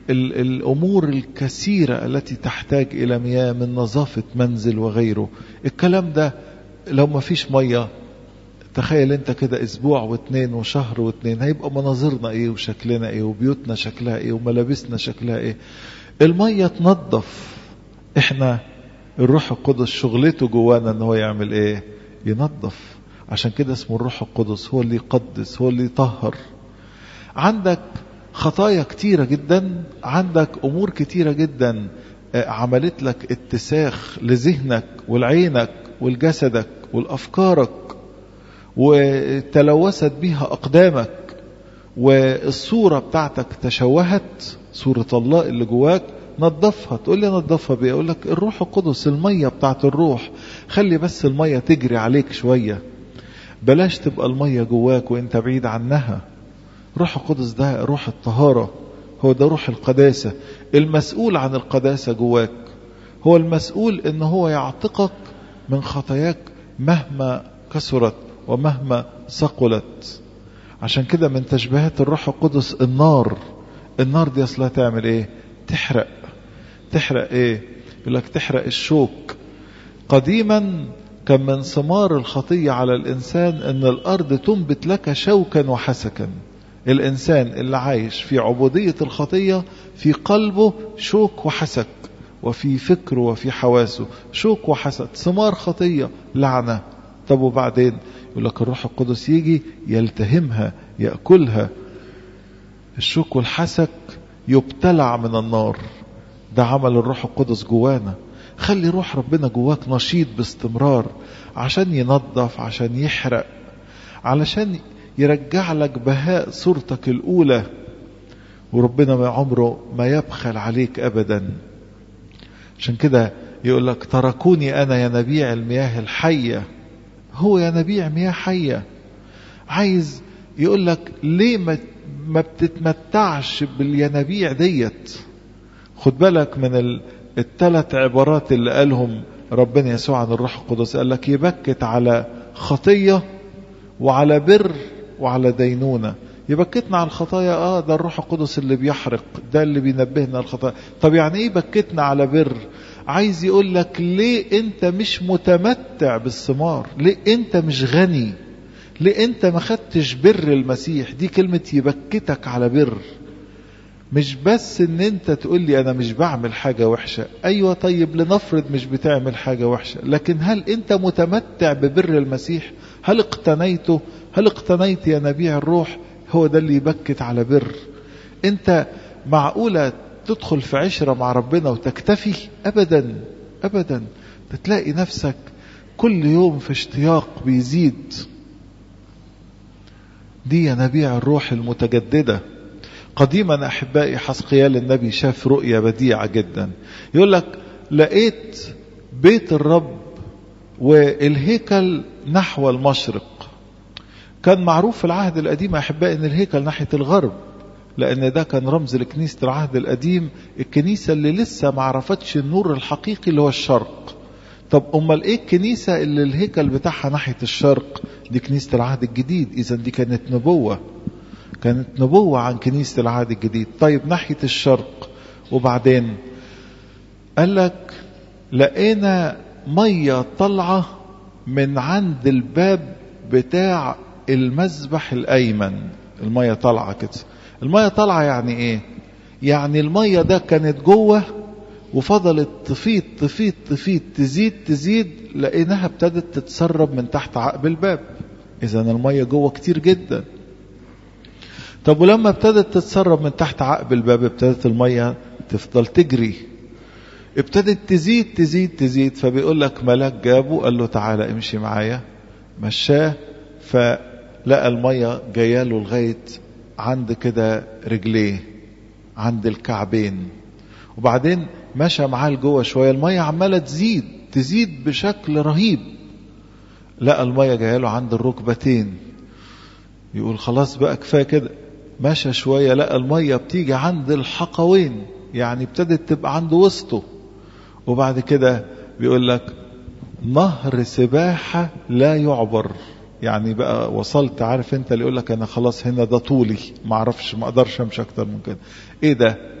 ال الأمور الكثيرة التي تحتاج إلى مياه من نظافة منزل وغيره الكلام ده لو ما فيش مية تخيل انت كده اسبوع واتنين وشهر واتنين هيبقى مناظرنا ايه وشكلنا ايه وبيوتنا شكلها ايه وملابسنا شكلها ايه المية تنظف احنا الروح القدس شغلته جوانا ان هو يعمل ايه ينظف عشان كده اسمه الروح القدس هو اللي يقدس هو اللي يطهر عندك خطايا كتيرة جدا عندك امور كتيرة جدا عملت لك اتساخ لذهنك ولعينك ولجسدك ولافكارك وتلوثت بها اقدامك والصورة بتاعتك تشوهت صورة الله اللي جواك نظفها تقول لي نظفها بايه اقول لك الروح القدس المية بتاعت الروح خلي بس المية تجري عليك شوية بلاش تبقى المية جواك وانت بعيد عنها روح القدس ده روح الطهارة هو ده روح القداسة المسؤول عن القداسة جواك هو المسؤول ان هو يعتقك من خطاياك مهما كثرت ومهما ثقلت عشان كده من تشبيهات الروح القدس النار النار دي اصلها تعمل ايه تحرق تحرق ايه يقول لك تحرق الشوك قديما كان من ثمار الخطية على الإنسان أن الأرض تنبت لك شوكا وحسكا الإنسان اللي عايش في عبودية الخطية في قلبه شوك وحسك وفي فكره وفي حواسه شوك وحسد ثمار خطية لعنة طب وبعدين يقول لك الروح القدس يجي يلتهمها يأكلها الشوك والحسك يبتلع من النار ده عمل الروح القدس جوانا خلي روح ربنا جواك نشيط باستمرار عشان ينظف عشان يحرق علشان يرجع لك بهاء صورتك الأولى وربنا ما عمره ما يبخل عليك أبدا عشان كده يقول لك تركوني أنا ينابيع المياه الحية هو ينابيع مياه حية عايز يقول لك ليه ما ما بتتمتعش بالينابيع ديت خد بالك من الثلاث عبارات اللي قالهم ربنا يسوع عن الروح القدس قال لك يبكت على خطية وعلى بر وعلى دينونة يبكتنا على الخطايا اه ده الروح القدس اللي بيحرق ده اللي بينبهنا الخطايا طب يعني ايه بكتنا على بر عايز يقول لك ليه انت مش متمتع بالثمار ليه انت مش غني ليه انت ما خدتش بر المسيح دي كلمة يبكتك على بر مش بس ان انت تقول لي انا مش بعمل حاجة وحشة ايوه طيب لنفرض مش بتعمل حاجة وحشة لكن هل انت متمتع ببر المسيح هل اقتنيته هل اقتنيت يا نبيع الروح هو ده اللي يبكت على بر انت معقولة تدخل في عشرة مع ربنا وتكتفي ابدا ابدا تلاقي نفسك كل يوم في اشتياق بيزيد دي ينابيع الروح المتجددة قديما أحبائي حسقيال النبي شاف رؤية بديعة جدا يقول لك لقيت بيت الرب والهيكل نحو المشرق كان معروف في العهد القديم أحبائي أن الهيكل ناحية الغرب لأن ده كان رمز لكنيسة العهد القديم الكنيسة اللي لسه ما عرفتش النور الحقيقي اللي هو الشرق طب أمال إيه الكنيسة اللي الهيكل بتاعها ناحية الشرق دي كنيسة العهد الجديد إذا دي كانت نبوة كانت نبوة عن كنيسة العهد الجديد طيب ناحية الشرق وبعدين قال لك لقينا مية طالعة من عند الباب بتاع المذبح الأيمن المية طالعة كده المية طالعة يعني ايه يعني المية ده كانت جوه وفضلت تفيض تفيض تفيض تزيد تزيد لقيناها ابتدت تتسرب من تحت عقب الباب اذا المية جوه كتير جدا طب ولما ابتدت تتسرب من تحت عقب الباب ابتدت المية تفضل تجري ابتدت تزيد تزيد تزيد فبيقول لك ملاك جابه قال له تعالى امشي معايا مشاه فلقى المية جايه له لغايه عند كده رجليه عند الكعبين وبعدين مشى معاه لجوه شويه الميه عماله تزيد تزيد بشكل رهيب لقى الميه جايه له عند الركبتين يقول خلاص بقى كفايه كده مشى شويه لقى الميه بتيجي عند الحقوين يعني ابتدت تبقى عند وسطه وبعد كده بيقول لك نهر سباحه لا يعبر يعني بقى وصلت عارف انت اللي يقول لك انا خلاص هنا ده طولي ما اعرفش ما اقدرش امشي اكتر من كده ايه ده